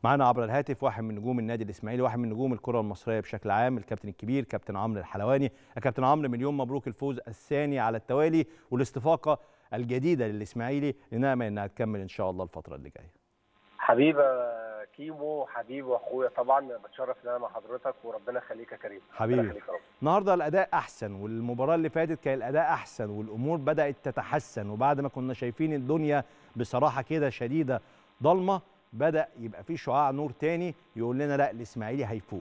معانا عبر الهاتف واحد من نجوم النادي الاسماعيلي واحد من نجوم الكره المصريه بشكل عام الكابتن الكبير كابتن عمرو الحلواني يا كابتن عمرو مليون مبروك الفوز الثاني على التوالي والاستفاقه الجديده للاسماعيلي لنامل انها تكمل ان شاء الله الفتره اللي جايه حبيبي كيمو حبيبي واخويا طبعا بتشرف ان انا مع حضرتك وربنا يخليك يا كريم حبيبي. ربنا يخليك يا رب. النهارده الاداء احسن والمباراه اللي فاتت كان الاداء احسن والامور بدات تتحسن وبعد ما كنا شايفين الدنيا بصراحه كده شديده ضلمه بدا يبقى في شعاع نور تاني يقول لنا لا الاسماعيلي هيفوق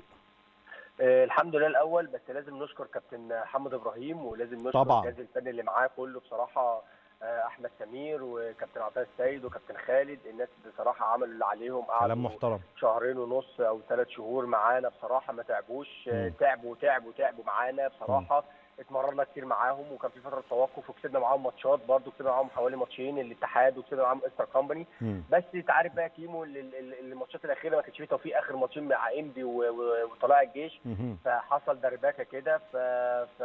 آه الحمد لله الاول بس لازم نشكر كابتن حمد ابراهيم ولازم نشكر طبعاً. الجهاز الفني اللي معاه كله بصراحه آه احمد سمير وكابتن عطيه السيد وكابتن خالد الناس بصراحه عملوا اللي عليهم كلام قعدوا محترم شهرين ونص او ثلاث شهور معانا بصراحه ما تعبوش آه، مم. تعبوا تعبوا تعبوا معانا بصراحه اتمرنا كتير معاهم وكان في فتره توقف وكسبنا معاهم ماتشات برضو كسبنا معاهم حوالي ماتشين الاتحاد وكسبنا معاهم استر كومباني مم. بس انت عارف بقى كيمو ال- ال- ال- الماتشات الاخيره ما كانش فيه توفيق اخر ماتشين مع انبي و- و- وطلائع الجيش مهم. فحصل دربكه كده ف ف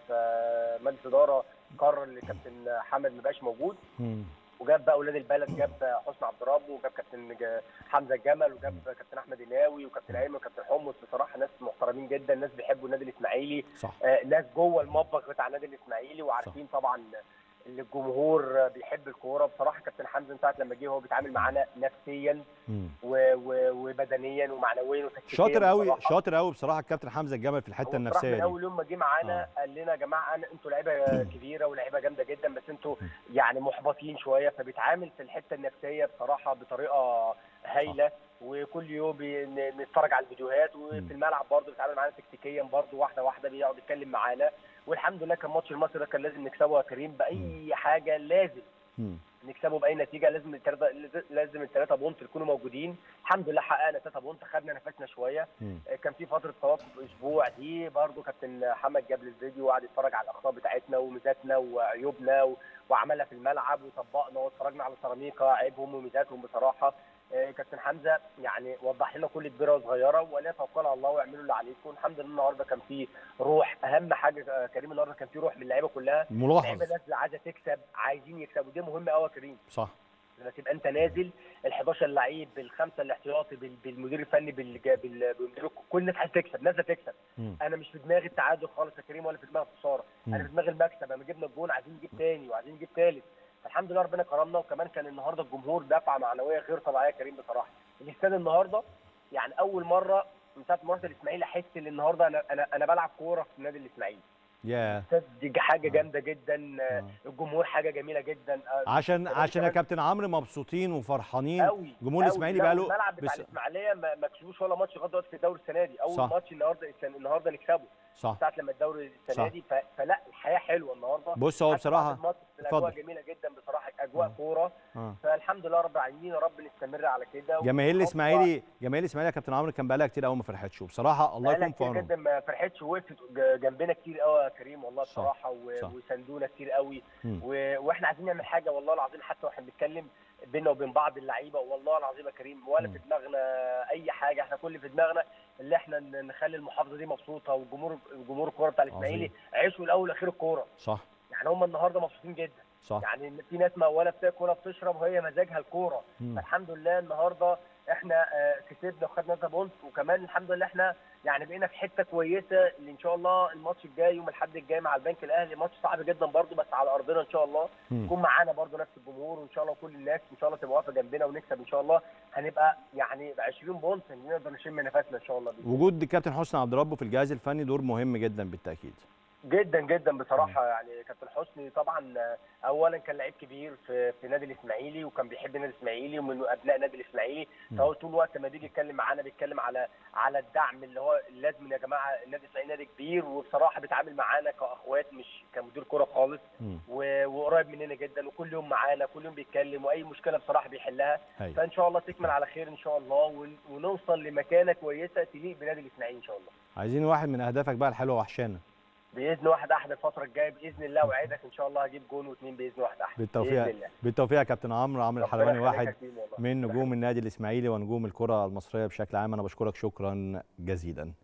فمجلس الاداره قرر ان كابتن حمد ما بقاش موجود مم. وجاب بقى اولاد البلد جاب حسني عبد رب وجاب كابتن ج- حمزه الجمل وجاب كابتن احمد الناوي وكابتن ايمن وكابتن حمص بصراحه ناس محترمين جدا ناس بيحبوا النادي الاسماعيلي صح آه، ناس جوه المطبخ بتاع النادي الاسماعيلي وعارفين طبعا ان الجمهور بيحب الكوره بصراحه كابتن حمزه من ساعه لما جه هو بيتعامل معانا نفسيا مم. و- و- وبدنيا ومعنويا وتكتيكيا شاطر قوي بصراحة. شاطر قوي بصراحه الكابتن حمزه الجمل في هو الحته بصراحة النفسيه من دي اول يوم ما جه معانا آه. قال لنا يا جماعه انا انتوا لعيبه كبيره ولعيبه جامده جدا بس انتوا يعني محبطين شويه فبيتعامل في الحته النفسيه بصراحه بطريقه هايله وكل يوم بن- نتفرج على الفيديوهات مم. وفي الملعب برضه بيتعامل معانا تكتيكيا برضه واحده واحده بيقعد يتكلم معانا والحمد لله كان ماتش المصري ده كان لازم نكسبه يا كريم باي حاجه لازم مم. نكسبه باي نتيجه لازم الثلاثه لازم الثلاثه بونت يكونوا موجودين الحمد لله حققنا ثلاثه بونت خدنا نفسنا شويه مم. كان في فتره توقف اسبوع دي برضو كابتن حمد جاب لي الفيديو وقعد يتفرج على الاخطاء بتاعتنا وميزاتنا وعيوبنا و... وعملها في الملعب وطبقنا واتفرجنا على سيراميكا عيبهم وميزاتهم بصراحه آه، كابتن حمزه يعني وضح لنا كل كبيره وصغيره ولا توكلوا على الله واعملوا اللي عليكم الحمد لله النهارده كان في روح اهم حاجه آه، كريم النهارده كان في روح من اللعيبه كلها اللعيبه ملاحظ نازله عايزه تكسب عايزين يكسبوا دي مهم قوي يا كريم صح لما تبقى انت نازل ال 11 لعيب بالخمسه الاحتياطي بال- بالمدير الفني بالج- بال- بالمدير كل الناس عايزه تكسب نازله تكسب مم. انا مش في دماغي التعادل خالص يا كريم ولا في دماغي الخساره انا مم. في دماغي المكسب لما جبنا الجون عايزين نجيب تاني وعايزين نجيب تالت الحمد لله ربنا كرمنا وكمان كان النهارده الجمهور دفعه معنويه غير طبيعيه يا كريم بصراحه الاستاد النهارده يعني اول مره من ساعه ما رحت الاسماعيلي احس ان النهارده انا انا انا بلعب كوره في النادي الاسماعيلي يا الاستاد دي حاجه جامده جدا آه. الجمهور حاجه جميله جدا آه، عشان كمان- عشان يا كمان- كابتن عمرو مبسوطين وفرحانين قوي جمهور الاسماعيلي لا، بقى له الملعب بتاع بس- الاسماعيليه ما ما كسبوش ولا ماتش لغايه دلوقتي في الدوري السنه دي اول صح. ماتش النهارده السنة- النهارده نكسبه صح ساعه لما الدوري السنه صح. دي ف... فلا الحياه حلوه النهارده بص هو حتى بعد بصراحه الماتش الاجواء اتفضل. جميله جدا بصراحه اجواء آه. كوره اه فالحمد لله رب العالمين يا رب نستمر على كده جماهير وإن شاء الله الاسماعيلي جماهير الاسماعيلي يا كابتن عمرو كان بقالها كتير قوي ما فرحتش وبصراحه الله بقالها يكون في كتير عونهم جدا ما فرحتش ووقفت ج- جنبنا كتير قوي يا كريم والله صح. بصراحه و... صح. وساندونا كتير قوي مم. و... واحنا عايزين نعمل حاجه والله العظيم حتى واحنا بنتكلم بينا وبين بعض اللعيبه والله العظيم يا كريم ولا مم. في دماغنا اي حاجه احنا كل اللي في دماغنا اللي احنا ن- نخلي المحافظه دي مبسوطه والجمهور جمهور الكوره بتاع الاسماعيلي عيشوا الاول والاخير الكوره صح يعني هم النهارده مبسوطين جدا صح يعني في ناس ما ولا بتاكل ولا بتشرب وهي مزاجها الكوره مم. فالحمد لله النهارده احنا آه، كسبنا وخدنا ثلاثة بونت وكمان الحمد لله احنا يعني بقينا في حته كويسه اللي ان شاء الله الماتش الجاي يوم الاحد الجاي مع البنك الاهلي ماتش صعب جدا برضو بس على ارضنا ان شاء الله مم. يكون معانا برضو نفس الجمهور وان شاء الله كل الناس ان شاء الله تبقى واقفه جنبنا ونكسب ان شاء الله هنبقى يعني 20 بونت نقدر نشم نفسنا ان شاء الله بإذن الله. وجود كابتن حسني عبد ربه في الجهاز الفني دور مهم جدا بالتاكيد جدا جدا بصراحه يعني كابتن حسني طبعا آه، اولا كان لعيب كبير في في نادي الاسماعيلي وكان بيحب النادي الاسماعيلي ومن ابناء نادي الاسماعيلي مم. فهو طول الوقت لما بيجي يتكلم معانا بيتكلم على على الدعم اللي هو لازم يا جماعه النادي الاسماعيلي نادي كبير وبصراحه بيتعامل معانا كاخوات مش كمدير كوره خالص مم. و- وقريب مننا جدا وكل يوم معانا كل يوم بيتكلم واي مشكله بصراحه بيحلها هاي. فان شاء الله تكمل على خير ان شاء الله ون- ونوصل لمكانه كويسه تليق بنادي الاسماعيلي ان شاء الله عايزين واحد من اهدافك بقى الحلوه وحشانا باذن واحد احد الفتره الجايه باذن الله وعدك ان شاء الله هجيب جون واثنين باذن واحد احد بالتوفيق باذن الله بالتوفيق يا كابتن عمرو عمرو ربنا الحلواني يخليك يا واحد كريم والله. من نجوم النادي الاسماعيلي ونجوم الكره المصريه بشكل عام انا بشكرك شكرا جزيلا